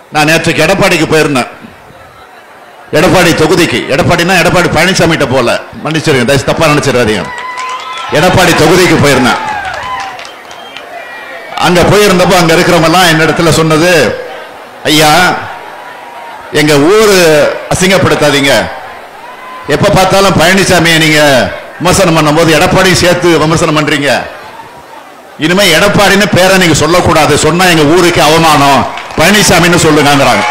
நான் நேற்றுக்கு எடப்பாடிக்கு போயிருந்தேன் எடப்பாடி தொகுதிக்கு எடப்பாடினா எடப்பாடி பழனிசாமிகிட்ட போல மன்னிச்சிருங்க தயவு தப்பா நினைச்சிடாதீங்க எடப்பாடி தொகுதிக்கு போயிருந்தேன் அங்க போயிருந்தப்போ அங்க இருக்கிறவங்க எல்லாம் என்னிடத்துல சொன்னது ஐயா எங்க ஊரு அசிங்கப்படுத்தாதீங்க எப்ப பார்த்தாலும் பழனிசாமியை நீங்க விமர்சனம் பண்ணும்போது எடப்பாடியும் சேர்த்து விமர்சனம் பண்றீங்க இனிமே எடப்பாடின்னு பேரை நீங்க சொல்லக்கூடாது சொன்னா எங்க ஊருக்கு அவமானம் பழனிசாமின்னு சொல்லுங்கிறாங்க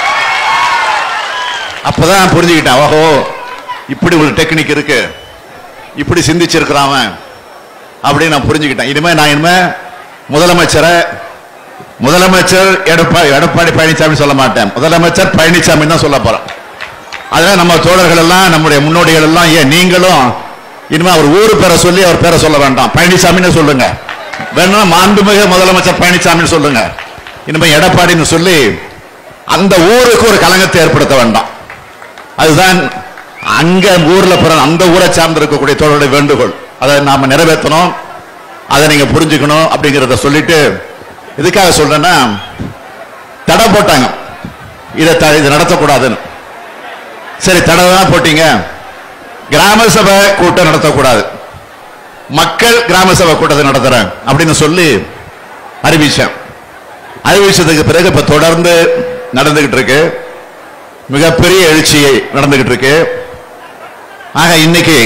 அப்பதான் புரிஞ்சுக்கிட்டேன் ஓஹோ இப்படி ஒரு டெக்னிக் இருக்கு இப்படி சிந்திச்சிருக்கிறான் அவன் அப்படின்னு நான் புரிஞ்சுக்கிட்டேன் இனிமே நான் இனிமே முதலமைச்சரை முதலமைச்சர் எடப்பாடி எடப்பாடி பழனிசாமி சொல்ல மாட்டேன் முதலமைச்சர் பழனிசாமி தான் சொல்ல போறேன் அதனால நம்ம தோழர்கள் எல்லாம் நம்முடைய முன்னோடிகள் எல்லாம் ஏன் நீங்களும் இனிமே அவர் ஊரு பேரை சொல்லி அவர் பேரை சொல்ல வேண்டாம் பழனிசாமின்னு சொல்லுங்க வேணும்னா மாண்புமிகு முதலமைச்சர் பழனிசாமின்னு சொல்லுங்க இனிமே எடப்பாடின்னு சொல்லி அந்த ஊருக்கு ஒரு கலங்கத்தை ஏற்படுத்த வேண்டாம் அதுதான் அங்க ஊர்ல பிறந்த அந்த ஊரை சார்ந்து இருக்கக்கூடிய தோழருடைய வேண்டுகோள் அதை நாம நிறைவேற்றணும் அதை நீங்க புரிஞ்சுக்கணும் அப்படிங்கிறத சொல்லிட்டு இதுக்காக சொல்றேன்னா தடை போட்டாங்க இதை த- இது நடத்தக்கூடாதுன்னு சரி தடை தான் போட்டீங்க கிராம சபை கூட்டம் நடத்தக்கூடாது மக்கள் கிராம சபை கூட்டத்தை நடத்துறேன் அப்படின்னு சொல்லி அறிவிச்சேன் அறிவிச்சதுக்கு பிறகு இப்ப தொடர்ந்து நடந்துகிட்டு இருக்கு மிகப்பெரிய எழுச்சி நடந்துகிட்டு இருக்கு ஆக இன்னைக்கு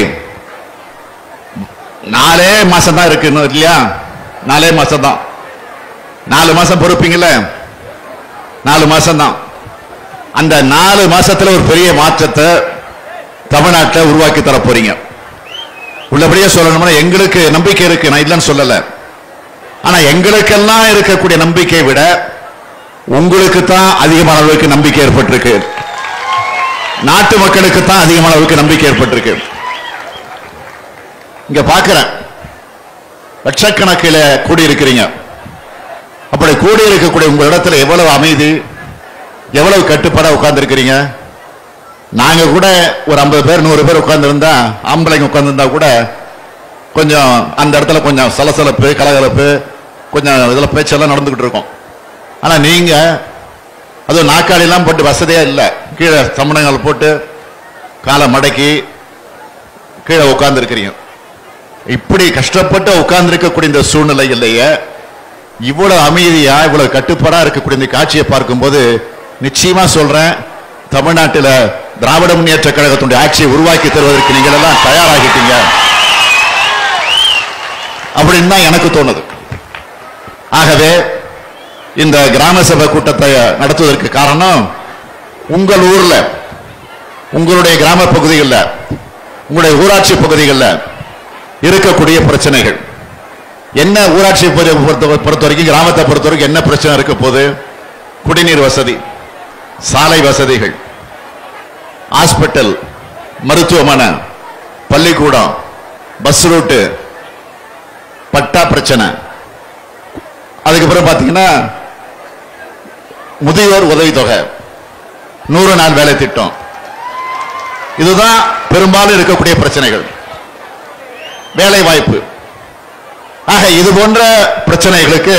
நாலே மாசம் தான் இருக்கு இன்னும் இல்லையா நாலே மாசம் தான் நாலு மாசம் பொறுப்பீங்கல்ல நாலு மாசம் தான் அந்த நாலு மாசத்துல ஒரு பெரிய மாற்றத்தை தமிழ்நாட்டில் உருவாக்கி தர போறீங்க உள்ளபடியே சொல்லணும்னா எங்களுக்கு நம்பிக்கை இருக்கு நான் இல்லைன்னு சொல்லல ஆனா எங்களுக்கெல்லாம் இருக்கக்கூடிய நம்பிக்கையை விட உங்களுக்கு தான் அதிகமான அளவுக்கு நம்பிக்கை ஏற்பட்டிருக்கு நாட்டு மக்களுக்கு தான் அதிகமான அளவுக்கு நம்பிக்கை ஏற்பட்டிருக்கு இங்க பார்க்கிறேன் லட்சக்கணக்கில் கூடி இருக்கிறீங்க அப்படி கூடி இருக்கக்கூடிய உங்க இடத்துல எவ்வளவு அமைதி எவ்வளவு கட்டுப்பாடா உட்கார்ந்து இருக்கிறீங்க நாங்க கூட ஒரு ஐம்பது பேர் நூறு பேர் உட்கார்ந்துருந்தா ஆம்பளைங்க உட்கார்ந்துருந்தா கூட கொஞ்சம் அந்த இடத்துல கொஞ்சம் சலசலப்பு கலகலப்பு கொஞ்சம் இதுல பேச்செல்லாம் நடந்துகிட்டு இருக்கும் ஆனா நீங்க அதுவும் நாக்காளி எல்லாம் போட்டு வசதியா இல்லை கீழே சமணங்கள் போட்டு காலை மடக்கி கீழே உட்கார்ந்து இருக்கிறீங்க இப்படி கஷ்டப்பட்டு உட்கார்ந்து இருக்கக்கூடிய இந்த சூழ்நிலையிலேயே இவ்வளவு அமைதியா இவ்வளவு கட்டுப்பாடா இருக்கக்கூடிய இந்த காட்சியை பார்க்கும்போது நிச்சயமா சொல்றேன் தமிழ்நாட்டில திராவிட முன்னேற்ற கழகத்தினுடைய ஆட்சியை உருவாக்கி தருவதற்கு நீங்கள் எல்லாம் தயாராகிட்டீங்க அப்படின்னு தான் எனக்கு தோணுது ஆகவே இந்த கிராம சபை கூட்டத்தை நடத்துவதற்கு காரணம் உங்கள் ஊர்ல உங்களுடைய கிராம பகுதிகளில் உங்களுடைய ஊராட்சி பகுதிகளில் இருக்கக்கூடிய பிரச்சனைகள் என்ன ஊராட்சி பொறு- பொறுத்த பொறுத்த வரைக்கும் கிராமத்தை பொறுத்த வரைக்கும் என்ன பிரச்சனை இருக்க போது குடிநீர் வசதி சாலை வசதிகள் ஹாஸ்பிட்டல் மருத்துவமனை பள்ளிக்கூடம் பஸ் ரூட்டு பட்டா பிரச்சனை அதுக்கப்புறம் பார்த்தீங்கன்னா முதியோர் உதவித்தொகை நூறு நாள் வேலை திட்டம் இதுதான் பெரும்பாலும் இருக்கக்கூடிய பிரச்சனைகள் வேலை வாய்ப்பு ஆக இது போன்ற பிரச்சனைகளுக்கு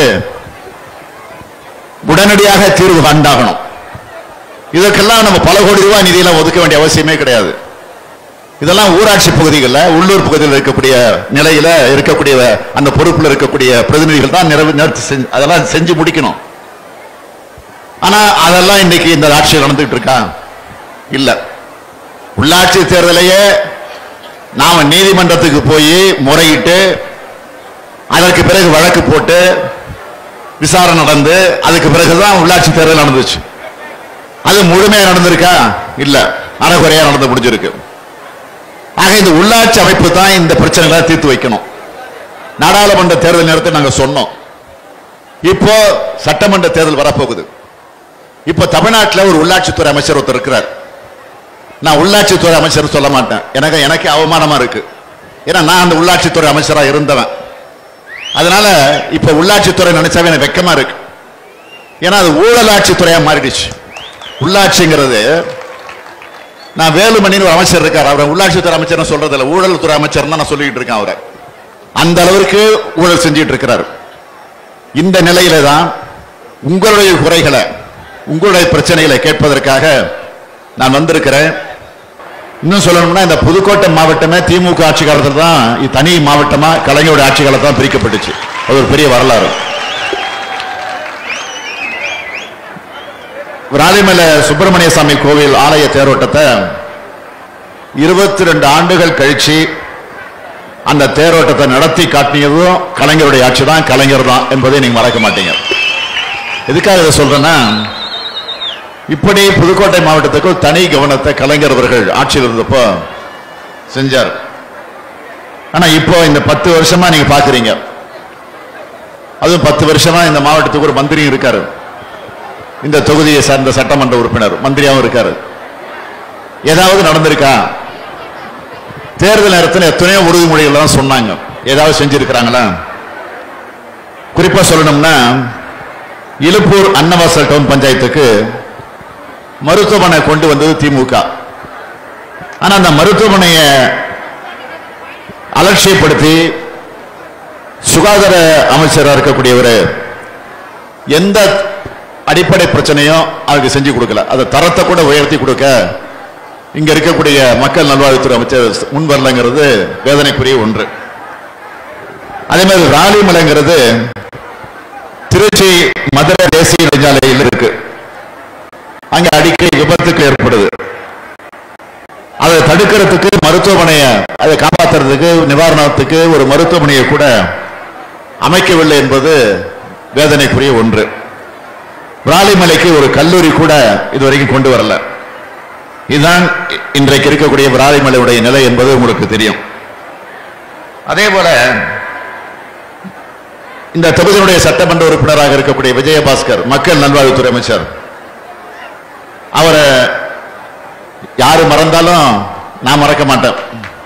உடனடியாக தீர்வு கண்டாகணும் இதற்கெல்லாம் நம்ம பல கோடி ரூபாய் நிதியெல்லாம் ஒதுக்க வேண்டிய அவசியமே கிடையாது இதெல்லாம் ஊராட்சி பகுதிகளில் உள்ளூர் பகுதியில் இருக்கக்கூடிய நிலையில இருக்கக்கூடிய அந்த பொறுப்புல இருக்கக்கூடிய பிரதிநிதிகள் தான் நிறைவு நிறுத்தி செஞ்சு அதெல்லாம் செஞ்சு முடிக்கணும் ஆனா அதெல்லாம் இன்னைக்கு இந்த ஆட்சியில் நடந்துட்டு இருக்கா இல்ல உள்ளாட்சி தேர்தலையே நாம நீதிமன்றத்துக்கு போய் முறையிட்டு அதற்கு பிறகு வழக்கு போட்டு விசாரணை நடந்து அதுக்கு பிறகுதான் உள்ளாட்சி தேர்தல் நடந்துச்சு அது முழுமையா நடந்திருக்கா இல்ல அறகுறையா நடந்து முடிஞ்சிருக்கு ஆக இந்த உள்ளாட்சி அமைப்பு தான் இந்த பிரச்சனைகளை தீர்த்து வைக்கணும் நாடாளுமன்ற தேர்தல் நேரத்தை நாங்க சொன்னோம் இப்போ சட்டமன்ற தேர்தல் வரப்போகுது இப்போ தமிழ்நாட்டில் ஒரு உள்ளாட்சித்துறை அமைச்சர் ஒருத்தர் இருக்கிறார் நான் உள்ளாட்சித்துறை அமைச்சர் சொல்ல மாட்டேன் எனக்கு எனக்கு அவமானமா இருக்கு ஏன்னா நான் அந்த உள்ளாட்சித்துறை அமைச்சரா இருந்தவன் அதனால இப்ப உள்ளாட்சித்துறை நினைச்சாவே எனக்கு வெக்கமா இருக்கு ஏன்னா அது ஊழலாட்சித்துறையா மாறிடுச்சு உள்ளாட்சிங்கிறது நான் வேலுமணின்னு ஒரு அமைச்சர் இருக்கார் அவர் உள்ளாட்சித்துறை அமைச்சர்னு சொல்றது இல்ல ஊழல் துறை அமைச்சர் நான் சொல்லிட்டு இருக்கேன் அவரை அந்த அளவிற்கு ஊழல் செஞ்சிட்டு இருக்கிறார் இந்த நிலையில தான் உங்களுடைய குறைகளை உங்களுடைய பிரச்சனைகளை கேட்பதற்காக நான் வந்திருக்கிறேன் இன்னும் சொல்லணும்னா இந்த புதுக்கோட்டை மாவட்டமே திமுக ஆட்சி காலத்தில் தான் இது தனி மாவட்டமா கலைஞருடைய ஆட்சி காலத்தில் தான் பிரிக்கப்பட்டுச்சு அது ஒரு பெரிய வரலாறு விராலிமலை சுப்பிரமணிய சாமி கோவில் ஆலய தேரோட்டத்தை இருபத்தி ரெண்டு ஆண்டுகள் கழிச்சு அந்த தேரோட்டத்தை நடத்தி காட்டியதும் கலைஞருடைய ஆட்சி தான் கலைஞர் தான் என்பதை நீங்க மறக்க மாட்டீங்க எதுக்காக இதை சொல்றேன்னா இப்படி புதுக்கோட்டை மாவட்டத்துக்கு ஒரு தனி கவனத்தை கலைஞர் அவர்கள் ஆட்சியில் இருந்தப்போ செஞ்சார் ஆனா இப்போ இந்த பத்து வருஷமா நீங்க பாக்குறீங்க அதுவும் பத்து வருஷமா இந்த மாவட்டத்துக்கு ஒரு மந்திரியும் இருக்காரு இந்த தொகுதியை சார்ந்த சட்டமன்ற உறுப்பினர் மந்திரியாவும் இருக்காரு ஏதாவது நடந்திருக்கா தேர்தல் நேரத்தில் எத்தனையோ உறுதிமொழிகள் தான் சொன்னாங்க ஏதாவது செஞ்சிருக்கிறாங்களா குறிப்பா சொல்லணும்னா இலுப்பூர் அன்னவாசல் டவுன் பஞ்சாயத்துக்கு மருத்துவமனை கொண்டு வந்தது திமுக ஆனா அந்த மருத்துவமனையை அலட்சியப்படுத்தி சுகாதார அமைச்சராக இருக்கக்கூடியவர் எந்த அடிப்படை பிரச்சனையும் அவருக்கு செஞ்சு கொடுக்கல அதை தரத்தை கூட உயர்த்தி கொடுக்க இங்க இருக்கக்கூடிய மக்கள் நல்வாழ்வுத்துறை அமைச்சர் முன் வரலங்கிறது வேதனைக்குரிய ஒன்று அதே மாதிரி ராலிமலைங்கிறது திருச்சி மதுரை தேசிய நெடுஞ்சாலையில் இருக்கு அங்க அடிக்கடி விபத்துக்கு ஏற்படுது அதை தடுக்கிறதுக்கு மருத்துவமனையை அதை காப்பாத்துறதுக்கு நிவாரணத்துக்கு ஒரு மருத்துவமனையை கூட அமைக்கவில்லை என்பது வேதனைக்குரிய ஒன்று விராலிமலைக்கு ஒரு கல்லூரி கூட இதுவரைக்கும் கொண்டு வரல இதுதான் இன்றைக்கு இருக்கக்கூடிய விராலிமலையுடைய நிலை என்பது உங்களுக்கு தெரியும் அதே போல இந்த தொகுதியினுடைய சட்டமன்ற உறுப்பினராக இருக்கக்கூடிய விஜயபாஸ்கர் மக்கள் நல்வாழ்வுத்துறை அமைச்சர் அவரை யாரு மறந்தாலும் நான் மறக்க மாட்டேன்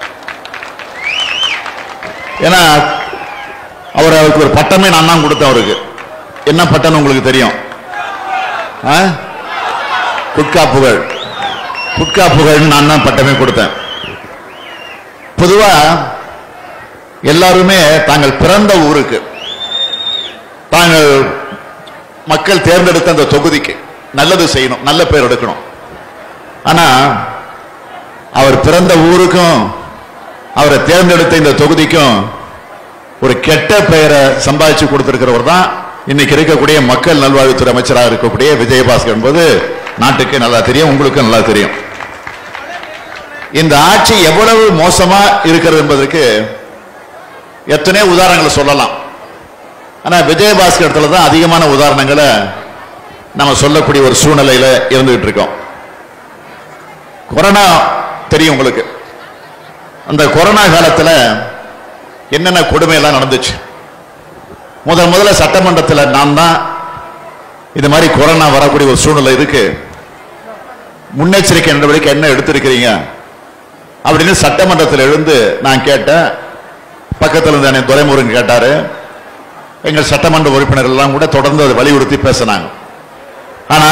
ஏன்னா அவர் அவருக்கு ஒரு பட்டமே நான் தான் கொடுத்தேன் அவருக்கு என்ன பட்டம்னு உங்களுக்கு தெரியும் ஆ? குட்கா புகழ் குட்கா புகழ்னு நான் தான் பட்டமே கொடுத்தேன் பொதுவா எல்லாருமே தாங்கள் பிறந்த ஊருக்கு தாங்கள் மக்கள் தேர்ந்தெடுத்த அந்த தொகுதிக்கு நல்லது செய்யணும் நல்ல பேர் எடுக்கணும் ஆனா அவர் பிறந்த ஊருக்கும் அவரை தேர்ந்தெடுத்த இந்த தொகுதிக்கும் ஒரு கெட்ட பெயரை சம்பாதிச்சு கொடுத்திருக்கிறவர் தான் இன்னைக்கு இருக்கக்கூடிய மக்கள் நல்வாழ்வுத்துறை அமைச்சராக இருக்கக்கூடிய விஜயபாஸ்கர் என்பது நாட்டுக்கு நல்லா தெரியும் உங்களுக்கு நல்லா தெரியும் இந்த ஆட்சி எவ்வளவு மோசமா இருக்கிறது என்பதற்கு எத்தனையோ உதாரணங்களை சொல்லலாம் ஆனா விஜயபாஸ்கர் இடத்துல தான் அதிகமான உதாரணங்களை நம்ம சொல்லக்கூடிய ஒரு சூழ்நிலையில இருந்துகிட்டு இருக்கோம் கொரோனா தெரியும் உங்களுக்கு அந்த கொரோனா காலத்துல என்னென்ன கொடுமை எல்லாம் நடந்துச்சு முதல் முதல்ல சட்டமன்றத்தில் நான் தான் இது மாதிரி கொரோனா வரக்கூடிய ஒரு சூழ்நிலை இருக்கு முன்னெச்சரிக்கை நடவடிக்கை என்ன எடுத்திருக்கிறீங்க அப்படின்னு சட்டமன்றத்தில் எழுந்து நான் கேட்டேன் பக்கத்தில் இருந்த அண்ணன் துரைமுருகன் கேட்டாரு எங்கள் சட்டமன்ற உறுப்பினர்கள் எல்லாம் கூட தொடர்ந்து அதை வலியுறுத்தி பேசினாங்க ஆனா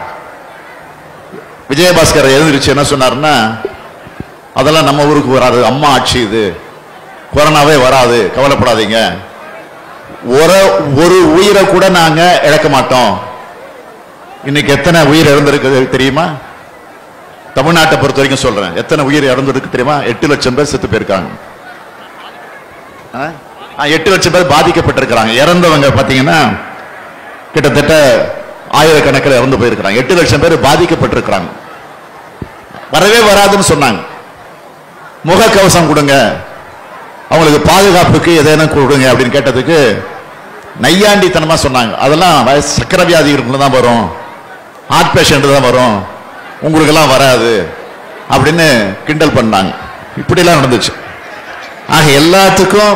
விஜயபாஸ்கர் எழுந்திருச்சு என்ன சொன்னாருன்னா அதெல்லாம் நம்ம ஊருக்கு வராது அம்மா ஆட்சி இது கொரோனாவே வராது கவலைப்படாதீங்க ஒரு ஒரு உயிரை கூட நாங்க இழக்க மாட்டோம் இன்னைக்கு எத்தனை உயிர் இழந்திருக்கு தெரியுமா தமிழ்நாட்டை பொறுத்த வரைக்கும் சொல்றேன் எத்தனை உயிர் இறந்திருக்கு தெரியுமா எட்டு லட்சம் பேர் செத்து போயிருக்காங்க ஆ? ஆ, எட்டு லட்சம் பேர் பாதிக்கப்பட்டிருக்கிறாங்க இறந்தவங்க பாத்தீங்கன்னா கிட்டத்தட்ட ஆயிரக்கணக்கில் இறந்து போயிருக்கிறாங்க எட்டு லட்சம் பேர் பாதிக்கப்பட்டிருக்கிறாங்க வரவே வராதுன்னு சொன்னாங்க முகக்கவசம் கொடுங்க அவங்களுக்கு பாதுகாப்புக்கு எதேனும் கொடுங்க அப்படின்னு கேட்டதுக்கு நையாண்டித்தனமா சொன்னாங்க அதெல்லாம் வயசு சக்கரை வியாதி இருக்குன்னு தான் வரும் ஹார்ட் பேஷண்ட் தான் வரும் உங்களுக்கெல்லாம் வராது அப்படின்னு கிண்டல் பண்ணாங்க இப்படிலாம் நடந்துச்சு ஆக எல்லாத்துக்கும்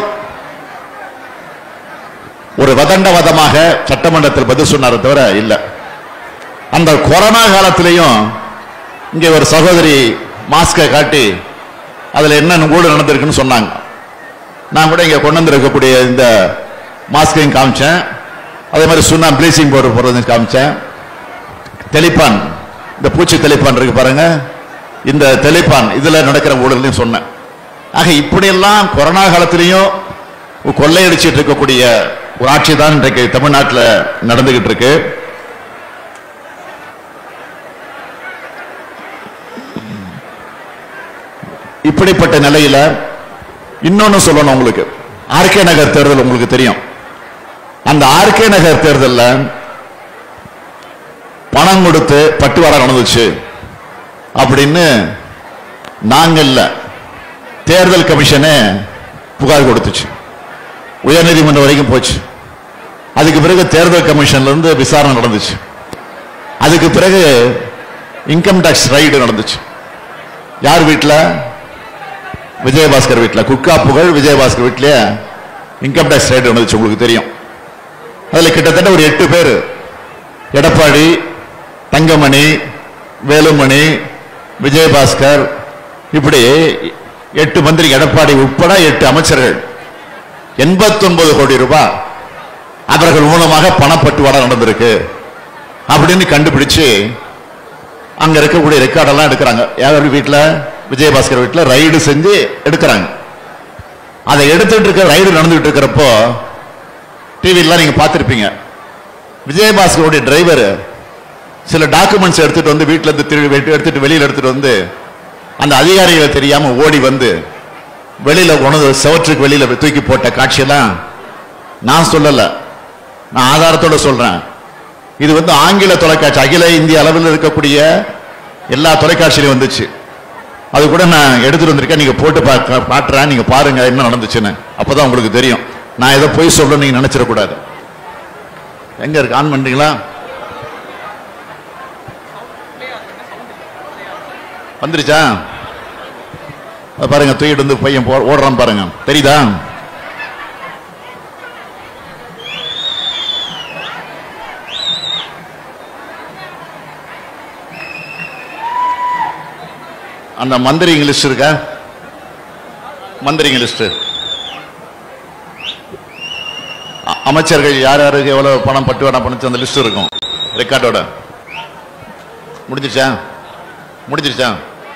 ஒரு வதண்டவதமாக சட்டமன்றத்தில் பதில் சொன்னாரே தவிர இல்லை அந்த கொரோனா காலத்திலையும் இங்கே ஒரு சகோதரி மாஸ்கை காட்டி அதில் என்ன கூட நடந்திருக்குன்னு சொன்னாங்க நான் கூட இங்கே கொண்டு வந்திருக்கக்கூடிய இந்த மாஸ்கையும் காமிச்சேன் அதே மாதிரி சுண்ணா ப்ளீச்சிங் பவுடர் போடுறதையும் காமிச்சேன் தெளிப்பான் இந்த பூச்சி தெளிப்பான் இருக்கு பாருங்க இந்த தெளிப்பான் இதுல நடக்கிற ஊழலையும் சொன்னேன் ஆக இப்படியெல்லாம் கொரோனா காலத்திலையும் கொள்ளையடிச்சிட்டு இருக்கக்கூடிய ஒரு ஆட்சி தான் இன்றைக்கு தமிழ்நாட்டில் நடந்துகிட்டு இருக்கு இப்படிப்பட்ட நிலையில இன்னொன்னு சொல்லணும் உங்களுக்கு ஆர்கே நகர் தேர்தல் உங்களுக்கு தெரியும் அந்த ஆர்கே நகர் தேர்தல்ல பணம் கொடுத்து பட்டுவாடா நடந்துச்சு அப்படின்னு நாங்க இல்ல தேர்தல் கமிஷனே புகார் கொடுத்துச்சு உயர்நீதிமன்றம் வரைக்கும் போச்சு அதுக்கு பிறகு தேர்தல் கமிஷன்ல இருந்து விசாரணை நடந்துச்சு அதுக்கு பிறகு இன்கம் டாக்ஸ் ரைடு நடந்துச்சு யார் வீட்ல விஜயபாஸ்கர் வீட்ல குட்கா புகழ் விஜயபாஸ்கர் வீட்லயே இன்கம் டாக்ஸ் ரைடு நடந்துச்சு உங்களுக்கு தெரியும் அதுல கிட்டத்தட்ட ஒரு எட்டு பேர் எடப்பாடி தங்கமணி வேலுமணி விஜயபாஸ்கர் இப்படி எட்டு மந்திரி எடப்பாடி உட்பட எட்டு அமைச்சர்கள் 89 கோடி ரூபாய் அவர்கள் மூலமாக பணப்பட்டுவாடா நடந்திருக்கு அப்படின்னு கண்டுபிடிச்சு அங்க இருக்கக்கூடிய ரெக்கார்டெல்லாம் எடுக்கிறாங்க யார் வீட்டுல விஜயபாஸ்கர் வீட்டுல ரைடு செஞ்சு எடுக்கிறாங்க அதை எடுத்துட்டு இருக்க ரைடு நடந்துட்டு இருக்கிறப்போ டிவிலாம் நீங்க பார்த்திருப்பீங்க விஜயபாஸ்கருடைய டிரைவர் சில டாக்குமெண்ட்ஸ் எடுத்துட்டு வந்து வீட்டுல இருந்து திருடி வெட்டி எடுத்துட்டு வெளியில எடுத்துட்டு வந்து அந்த அதிகாரிகளை தெரியாம ஓடி வந்து வெளியில உணவு செவற்றுக்கு வெளியில தூக்கி போட்ட காட்சியெல்லாம் நான் சொல்லல நான் ஆதாரத்தோட சொல்றேன் இது வந்து ஆங்கில தொலைக்காட்சி அகில இந்திய அளவில் இருக்கக்கூடிய எல்லா தொலைக்காட்சியிலும் வந்துச்சு அது கூட நான் எடுத்துட்டு வந்திருக்கேன் நீங்க போட்டு பார்க்க பாட்டுறேன் நீங்க பாருங்க என்ன நடந்துச்சுன்னு அப்பதான் உங்களுக்கு தெரியும் நான் ஏதோ போய் சொல்ல நீங்க நினைச்சிடக்கூடாது எங்க இருக்கு ஆன் பண்றீங்களா வந்துருச்சா அது பாருங்க தூக்கிட்டு வந்து பையன் போ- ஓடுறான் பாருங்க தெரியுதா அந்த மந்திரிங்க லிஸ்ட் இருக்கா மந்திரிங்க லிஸ்ட் அமைச்சர்கள் யார் யாருக்கு எவ்வளவு பணம் பட்டு வேணா பண்ணுச்சு அந்த லிஸ்ட் இருக்கும் ரெக்கார்டோட முடிஞ்சிருச்சா முடிஞ்சிருச்சா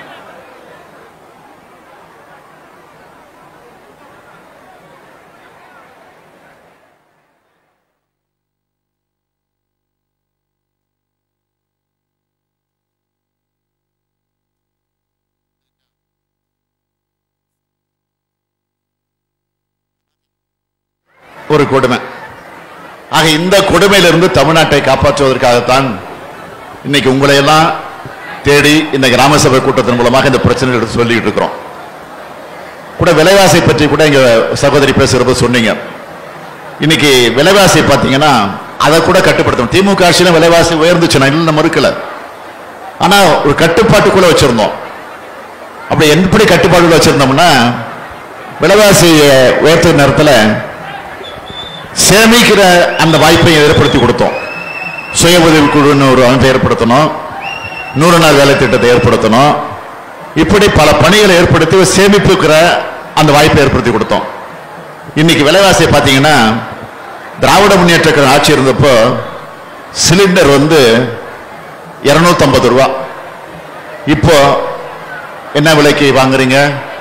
ஒரு கொடுமை ஆக இந்த கொடுமையிலிருந்து தமிழ்நாட்டை காப்பாற்றுவதற்காகத்தான் இன்னைக்கு உங்களை எல்லாம் தேடி இந்த கிராம சபை கூட்டத்தின் மூலமாக இந்த பிரச்சனை எடுத்து சொல்லிட்டு இருக்கிறோம் கூட விலைவாசி பற்றி கூட இங்க சகோதரி பேசுறப்ப சொன்னீங்க இன்னைக்கு விலைவாசி பார்த்தீங்கன்னா அதை கூட கட்டுப்படுத்தணும் திமுக ஆட்சியில விலைவாசி உயர்ந்துச்சு நான் இல்லை மறுக்கல ஆனா ஒரு கட்டுப்பாட்டுக்குள்ள வச்சிருந்தோம் அப்படி எப்படி கட்டுப்பாடுக்குள்ள வச்சிருந்தோம்னா விலைவாசி உயர்த்த நேரத்தில் சேமிக்கிற அந்த வாய்ப்பை ஏற்படுத்தி கொடுத்தோம் சுய உதவி குழுன்னு ஒரு அமைப்பை ஏற்படுத்தணும் நூறு நாள் வேலை திட்டத்தை ஏற்படுத்தணும் இப்படி பல பணிகளை ஏற்படுத்தி சேமிப்புக்கிற அந்த வாய்ப்பை ஏற்படுத்தி கொடுத்தோம் இன்னைக்கு விலைவாசி பார்த்தீங்கன்னா திராவிட முன்னேற்ற கழகம் ஆட்சி இருந்தப்போ சிலிண்டர் வந்து 250 ரூபா இப்போ என்ன விலைக்கு வாங்குறீங்க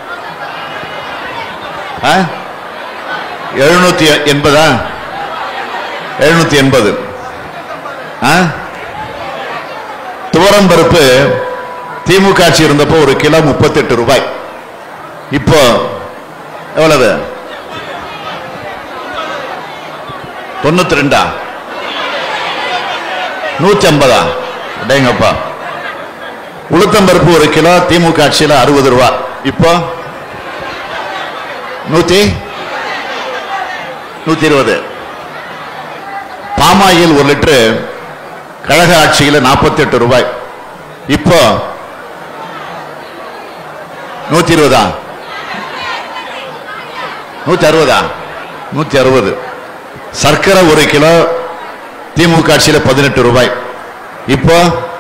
ஆ எழுநூத்தி எண்பதா எழுநூத்தி எண்பது துவரம் பருப்பு திமுக ஆட்சி இருந்தப்போ ஒரு கிலோ முப்பத்தெட்டு ரூபாய் இப்போ எவ்வளவு தொண்ணூத்தி ரெண்டா நூத்தி ஐம்பதா டேங்கப்பா உளுத்தம்பருப்பு ஒரு கிலோ திமுக ஆட்சியில அறுபது ரூபா இப்போ நூத்தி நூத்தி இருபது பாமாயில் ஒரு லிட்டரு கழக ஆட்சியில் நாற்பத்தி எட்டு ரூபாய் இப்போ நூத்தி இருபதா நூத்தி அறுபதா நூத்தி அறுபது சர்க்கரை ஒரு கிலோ திமுக ஆட்சியில் பதினெட்டு ரூபாய் இப்போ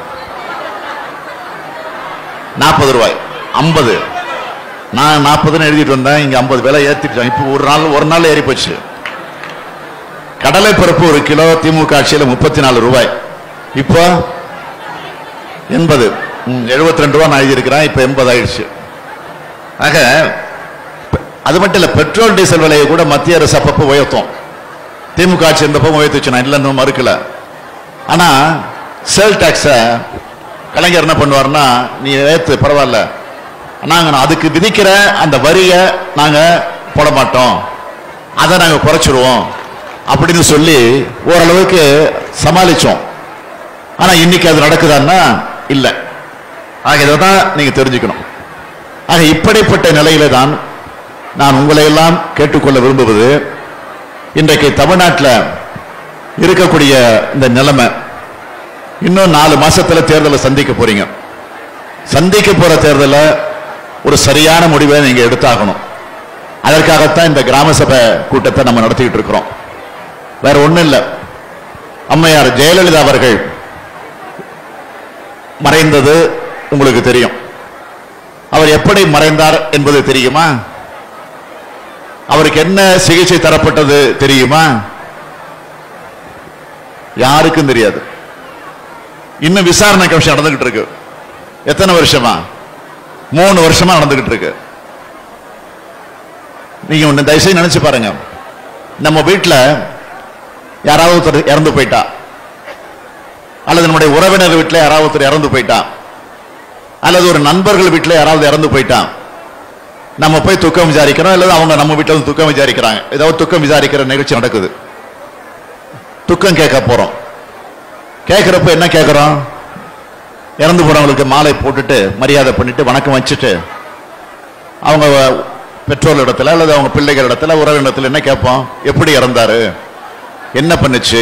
நாற்பது ரூபாய் ஐம்பது நான் நாற்பதுன்னு எழுதிட்டு வந்தேன் இங்க ஐம்பது விலை ஏத்திட்டோம் இப்போ ஒரு நாள் ஒரு நாள் ஏறி போச்சு கடலை பருப்பு ஒரு கிலோ திமுக ஆட்சியில் முப்பத்தி நாலு ரூபாய் இப்போ எண்பது எழுபத்தி ரெண்டு ரூபா நான் எழுதியிருக்கிறேன் இப்போ எண்பது ஆயிடுச்சு ஆக பெ- அது மட்டும் இல்லை பெட்ரோல் டீசல் விலையை கூட மத்திய அரசு அப்பப்போ உயர்த்தும் திமுக ஆட்சி இருந்தப்போ உயர்த்துச்சு நான் இல்லைன்னு மறுக்கல ஆனா சேல் டாக்ஸை கலைஞர் என்ன பண்ணுவார்னா நீ ஏத்து பரவாயில்ல நாங்க அதுக்கு விதிக்கிற அந்த வரியை நாங்க போட மாட்டோம் அதை நாங்க குறைச்சிருவோம் அப்படின்னு சொல்லி ஓரளவுக்கு சமாளிச்சோம் ஆனா இன்னைக்கு அது நடக்குதான்னா இல்ல ஆக இதை தான் நீங்க தெரிஞ்சுக்கணும் ஆக இப்படிப்பட்ட நிலையில தான் நான் உங்களை எல்லாம் கேட்டுக்கொள்ள விரும்புவது இன்றைக்கு தமிழ்நாட்டில் இருக்கக்கூடிய இந்த நிலைமை இன்னும் நாலு மாசத்துல தேர்தலை சந்திக்க போறீங்க சந்திக்க போற தேர்தலை ஒரு சரியான முடிவை நீங்க எடுத்தாகணும் அதற்காகத்தான் இந்த கிராம சபை கூட்டத்தை நம்ம நடத்திக்கிட்டு இருக்கிறோம் வேற ஒண்ணும் இல்லை அம்மையார் ஜெயலலிதா அவர்கள் மறைந்தது உங்களுக்கு தெரியும் அவர் எப்படி மறைந்தார் என்பது தெரியுமா அவருக்கு என்ன சிகிச்சை தரப்பட்டது தெரியுமா யாருக்கும் தெரியாது இன்னும் விசாரணை கமிஷன் நடந்துகிட்டு இருக்கு எத்தனை வருஷமா மூணு வருஷமா நடந்துகிட்டு இருக்கு நீங்க ஒண்ணு தயவுசெய்து நினைச்சு பாருங்க நம்ம வீட்டுல யாராவது ஒருத்தர் இறந்து போயிட்டா அல்லது நம்முடைய உறவினர் வீட்டில் யாராவது ஒருத்தர் இறந்து போயிட்டான் அல்லது ஒரு நண்பர்கள் வீட்டில் யாராவது இறந்து போயிட்டான் நம்ம போய் துக்கம் விசாரிக்கிறோம் அல்லது அவங்க நம்ம வீட்டில் வந்து துக்கம் விசாரிக்கிறாங்க ஏதாவது துக்கம் விசாரிக்கிற நிகழ்ச்சி நடக்குது துக்கம் கேட்க போறோம் கேட்கிறப்ப என்ன கேட்கிறோம் இறந்து போனவங்களுக்கு மாலை போட்டுட்டு மரியாதை பண்ணிட்டு வணக்கம் வச்சுட்டு அவங்க பெற்றோர் இடத்துல அல்லது அவங்க பிள்ளைகள் இடத்துல உறவினத்தில் என்ன கேட்போம் எப்படி இறந்தாரு என்ன பண்ணுச்சு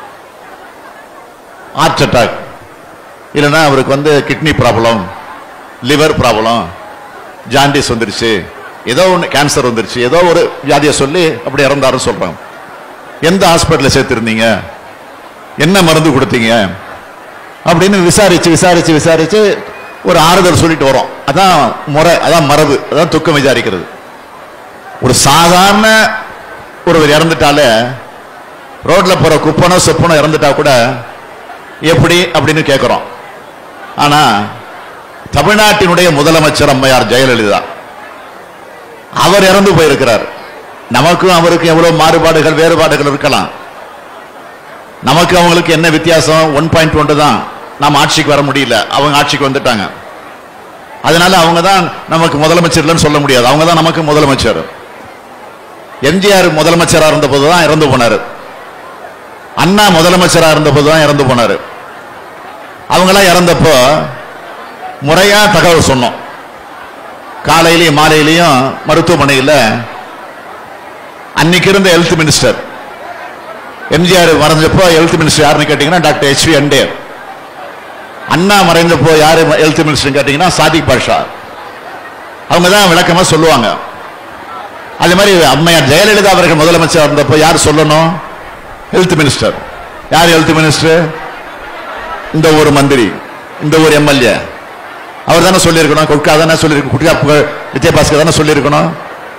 ஹார்ட் அட்டாக் இல்லைன்னா அவருக்கு வந்து kidney problem liver problem jaundice வந்துருச்சு ஏதோ ஒன்று கேன்சர் வந்துருச்சு ஏதோ ஒரு வியாதியை சொல்லி அப்படி இறந்தாருன்னு சொல்றாங்க எந்த ஹாஸ்பிட்டலில் சேர்த்துருந்தீங்க என்ன மருந்து கொடுத்தீங்க அப்படின்னு விசாரிச்சு விசாரிச்சு விசாரிச்சு ஒரு ஆறுதல் சொல்லிட்டு வரோம் அதான் முறை அதான் மரபு அதான் துக்கம் விசாரிக்கிறது ஒரு சாதாரண ஒருவர் இறந்துட்டாலே ரோட்ல போற குப்பனோ சொப்பனோ இறந்துட்டா கூட எப்படி அப்படின்னு கேட்கிறோம் ஆனா தமிழ்நாட்டினுடைய முதலமைச்சர் அம்மையார் ஜெயலலிதா அவர் இறந்து போயிருக்கிறார் நமக்கும் அவருக்கும் எவ்வளவு மாறுபாடுகள் வேறுபாடுகள் இருக்கலாம் நமக்கு அவங்களுக்கு என்ன வித்தியாசம் ஒன் பாயிண்ட் ஒன்று தான் நாம் ஆட்சிக்கு வர முடியல அவங்க ஆட்சிக்கு வந்துட்டாங்க அதனால அவங்க தான் நமக்கு முதலமைச்சர் இல்லைன்னு சொல்ல முடியாது அவங்க தான் நமக்கு முதலமைச்சர் எம்ஜிஆர் முதலமைச்சராக இருந்தபோது தான் இறந்து போனாரு அண்ணா முதலமைச்சராக இருந்தபோது தான் இறந்து போனாரு அவங்களாம் இறந்தப்போ முறையா தகவல் சொன்னோம் காலையிலையும் மாலையிலையும் மருத்துவமனையில் அன்னைக்கு இருந்த ஹெல்த் மினிஸ்டர் எம்ஜிஆர் மறைஞ்சப்போ ஹெல்த் மினிஸ்டர் யாருன்னு கேட்டீங்கன்னா doctor H V Hande Anna மறைந்தப்போ யாரு ஹெல்த் மினிஸ்டர் கேட்டீங்கன்னா சாதிக் பாஷா அவங்க தான் விளக்கமா சொல்லுவாங்க அதே மாதிரி அம்மையார் ஜெயலலிதா அவர்கள் முதலமைச்சர் இருந்தப்போ யார் சொல்லணும் ஹெல்த் மினிஸ்டர் யார் ஹெல்த் மினிஸ்டர் இந்த ஒரு மந்திரி இந்த ஒரு எம்எல்ஏ அவர் தானே சொல்லியிருக்கணும் குட்கா தானே சொல்லியிருக்கணும் குட்கா புகழ் விஜயபாஸ்கர் தானே சொல்லியிருக்கணும்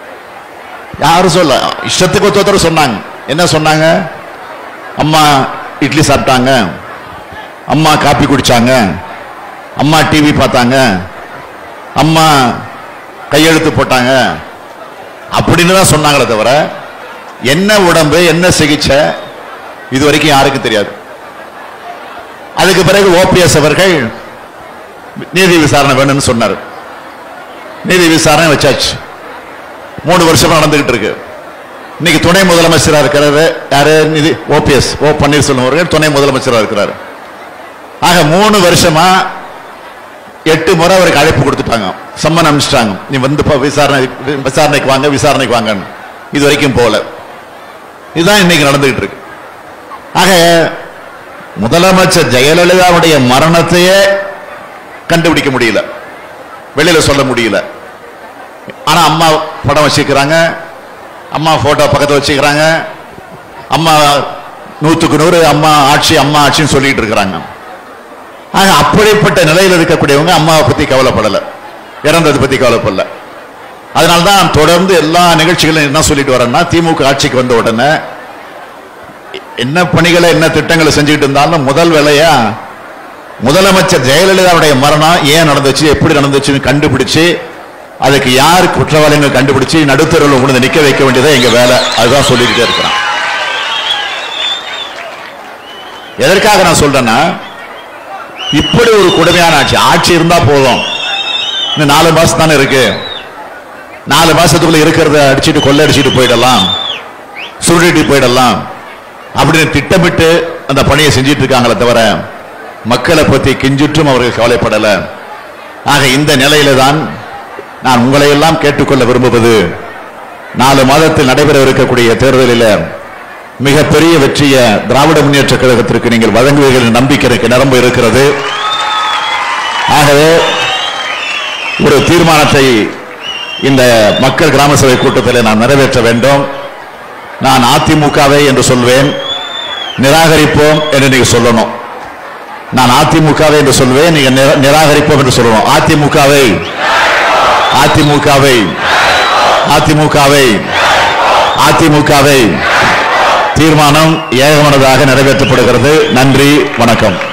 யாரும் சொல்ல இஷ்டத்துக்கு ஒருத்தர் சொன்னாங்க என்ன சொன்னாங்க அம்மா இட்லி சாப்பிட்டாங்க அம்மா காப்பி குடிச்சாங்க அம்மா டிவி பார்த்தாங்க அம்மா கையெழுத்து போட்டாங்க அப்படின்னு தான் சொன்னாங்களே தவிர என்ன உடம்பு என்ன சிகிச்சை இது வரைக்கும் யாருக்கும் தெரியாது அதுக்கு பிறகு ஓபிஎஸ் அவர்கள் நீதி விசாரணை வேணும்னு சொன்னார் நீதி விசாரணை வச்சாச்சு மூணு வருஷமா நடந்துகிட்டு இருக்கு இன்னைக்கு துணை முதலமைச்சரா இருக்கிறாரு யாரு நிதி ஓபிஎஸ் ஓ பன்னீர்செல்வம் அவர்கள் துணை முதலமைச்சரா இருக்கிறாரு ஆக மூணு வருஷமா எட்டு முறை அவருக்கு அழைப்பு கொடுத்துட்டாங்க சம்மன் அனுப்பிச்சிட்டாங்க நீ வந்து போ, விசாரணை விசாரணைக்கு வாங்க விசாரணைக்கு வாங்கன்னு இது வரைக்கும் போகல இதுதான் இன்னைக்கு நடந்துகிட்டு இருக்கு ஆக முதலமைச்சர் ஜெயலலிதாவுடைய மரணத்தையே கண்டுபிடிக்க முடியல வெளியில சொல்ல முடியல ஆனா அம்மா படம் வச்சுக்கிறாங்க அம்மா போட்டோ பக்கத்துல வச்சுக்கிறாங்க அம்மா நூத்துக்கு நூறு அம்மா ஆட்சி அம்மா ஆட்சின்னு சொல்லிட்டு இருக்கிறாங்க ஆக அப்படிப்பட்ட நிலையில் இருக்கக்கூடியவங்க அம்மாவை பத்தி கவலைப்படல இறந்ததை பத்தி கவலைப்படல அதனால்தான் தொடர்ந்து எல்லா நிகழ்ச்சிகளும் என்ன சொல்லிட்டு வரேன்னா திமுக ஆட்சிக்கு வந்த உடனே என்ன பணிகளை என்ன திட்டங்களை செஞ்சுக்கிட்டு இருந்தாலும் முதல் வேலையா முதலமைச்சர் ஜெயலலிதாவுடைய மரணம் ஏன் நடந்துச்சு எப்படி நடந்துச்சுன்னு கண்டுபிடிச்சு அதுக்கு யார் குற்றவாளிகள் கண்டுபிடிச்சு நடுத்தருவில் கொண்டு நிக்க வைக்க வேண்டியதே எங்க வேலை அதுதான் சொல்லிக்கிட்டே இருக்கிறான் எதற்காக நான் சொல்றேன்னா இப்படி ஒரு கொடுமையான ஆட்சி ஆட்சி இருந்தா போதும் இன்னும் நாலு மாசம் தானே இருக்கு நாலு மாசத்துக்குள்ள இருக்கிறத அடிச்சிட்டு கொள்ளை அடிச்சிட்டு போயிடலாம் சுருட்டிட்டு போயிடலாம் அப்படின்னு திட்டமிட்டு அந்த பணியை செஞ்சிட்டு இருக்காங்களே தவிர மக்களை பத்தி கிஞ்சிற்றும் அவர்கள் கவலைப்படல ஆக இந்த நிலையில தான் நான் உங்களை எல்லாம் கேட்டுக்கொள்ள விரும்புவது நாலு மாதத்தில் நடைபெற இருக்கக்கூடிய தேர்தலில் மிகப்பெரிய வெற்றியை திராவிட முன்னேற்ற கழகத்திற்கு நீங்கள் வழங்குவீர்கள் என்ற நம்பிக்கை எனக்கு நிரம்ப இருக்கிறது ஆகவே ஒரு தீர்மானத்தை இந்த மக்கள் கிராம சபை கூட்டத்தில் நான் நிறைவேற்ற வேண்டும் நான் அதிமுகவை என்று சொல்வேன் நிராகரிப்போம் என்று நீங்க சொல்லணும் நான் அதிமுகவை என்று சொல்வேன் நீங்க நிரா- நிராகரிப்போம் என்று சொல்லணும் அதிமுகவை அதிமுகவை அதிமுகவை அதிமுகவை தீர்மானம் ஏகமனதாக நிறைவேற்றப்படுகிறது நன்றி வணக்கம்